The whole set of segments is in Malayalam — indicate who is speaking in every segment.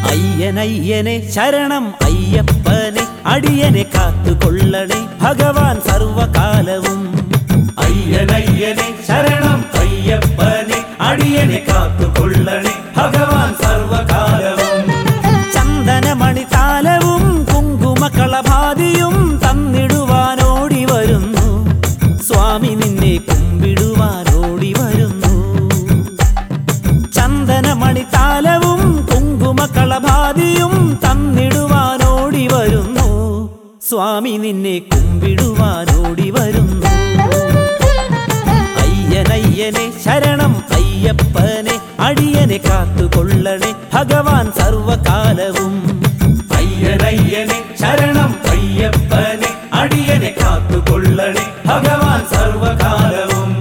Speaker 1: അയ്യനയ്യനെ ശരണം അയ്യപ്പനെ അടിയനെ കാത്തുകൊള്ളണേ ഭഗവാൻ സർവകാലവും
Speaker 2: അയ്യനയ്യനെ ശരണം അയ്യപ്പനെ അടിയനെ കാത്തുകൊള്ളണേ ഭഗവാൻ സർവകാലവും
Speaker 1: ചന്ദനമണി താലവും കുങ്കുമക്കളഭാതിയും തന്നിടുവാനോടി വരുന്നു സ്വാമി നിന്നെ കുമ്പിടുവാനോടി വരുന്നു ചന്ദനമണി താലവും കുങ്കുമക്കളഭാതിയും തന്നിടുവാനോടി വരുന്നു സ്വാമി നിന്നെ കുമ്പിടുവാനോടി വരുന്നു അയ്യനയ്യനെ ശരണം അയ്യപ്പനെ അടിയനെ കാത്തുകൊള്ളണേ ഭഗവാൻ സർവകാലവും
Speaker 2: അയ്യനയ്യനെ ശരണം അയ്യപ്പനെ അടിയനെ കാത്തുകൊള്ളണേ ഭഗവാൻ സർവകാലവും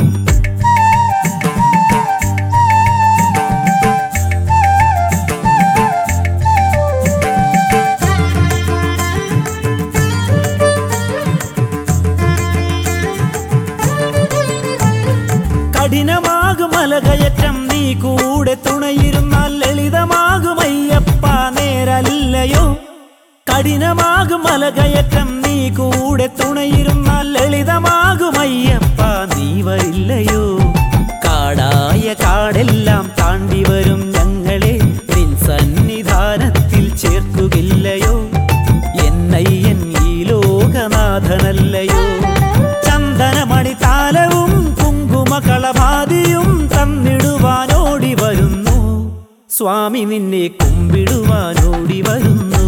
Speaker 1: കഠിനമാകും മലകയറ്റം നീ കൂടെ തുണയിരുന്നാൽ ലളിതമാകും അയ്യപ്പ നേരല്ലയോ കഠിനമാകും മലകയറ്റം നീ കൂടെ തുണയിരുന്നാൽ ലളിതമാകും അയ്യപ്പ നീ വരില്ലയോ കാടായ കാടെല്ലാം താണ്ടി വരും ഞങ്ങളെ നിൻ സന്നിധാനത്തിൽ ചേർക്കുകില്ലയോ എന്നയ്യൻ ഈ ലോകനാഥനല്ലയോ ചന്ദനമണി താലവും കുങ്കുമകളഭാതിയും തന്നിടുവാനോടി വരുന്നു സ്വാമി നിന്നെ കുമ്പിടുവാനോടി വരുന്നു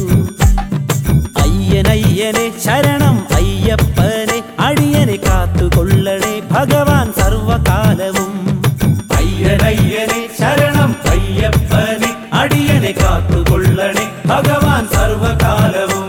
Speaker 1: അയ്യനയ്യനെ ശരണം അയ്യപ്പനെ അടിയനെ കാത്തുകൊള്ളണേ ഭഗവാൻ സർവകാലവും
Speaker 2: അയ്യനയ്യനെ ശരണം അയ്യപ്പനെ അടിയനെ കാത്തുകൊള്ളണേ ഭഗവാൻ സർവകാലവും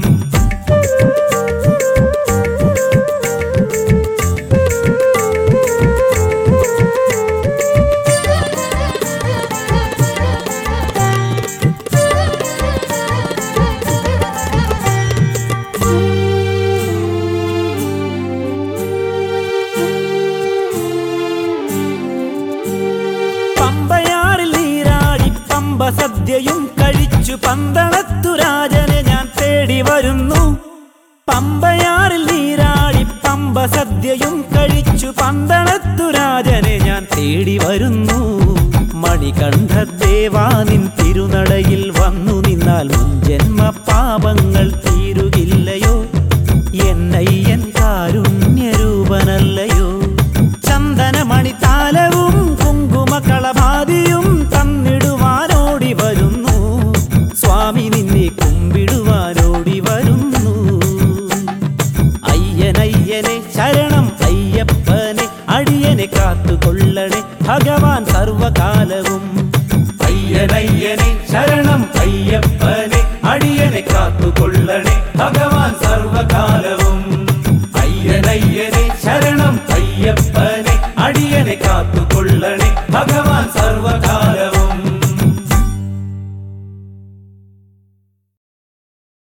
Speaker 1: പമ്പയാറിൽ നീരാടി പമ്പ സദ്യയും കഴിച്ചു പന്തളത്തു രാജനെ ഞാൻ തേടി വരുന്നു പമ്പയാറിൽ നീരാടി പമ്പ സദ്യയും കഴിച്ചു പന്തളത്തു രാജനെ ഞാൻ തേടി വരുന്നു മണികണ്ഠ ദേവാനിൻ തിരുനടയിൽ വന്നു നിന്നാൽ മുൻജന്മ പാപങ്ങൾ തീരുകില്ലയോ എന്നയ്യൻ കാരുണ്യരൂപനല്ലയോ ചന്ദനമണി താലവും കുങ്കുമകളഭാതിയും തന്നിടുവാനോടി വരുന്നു സ്വാമി നിന്നെ കുമ്പിടുവാനോടി വരുന്നു അയ്യനയ്യനെ ശരണം അയ്യപ്പനെ അടിയനെ കാത്തുകൊള്ളണേ ഭഗവാൻ സർവകാലവും
Speaker 2: അയ്യനയ്യനെ ശരണം അയ്യപ്പനെ അടിയനെ കാത്തുകൊള്ളണേ ഭഗവാൻ സർവകാലവും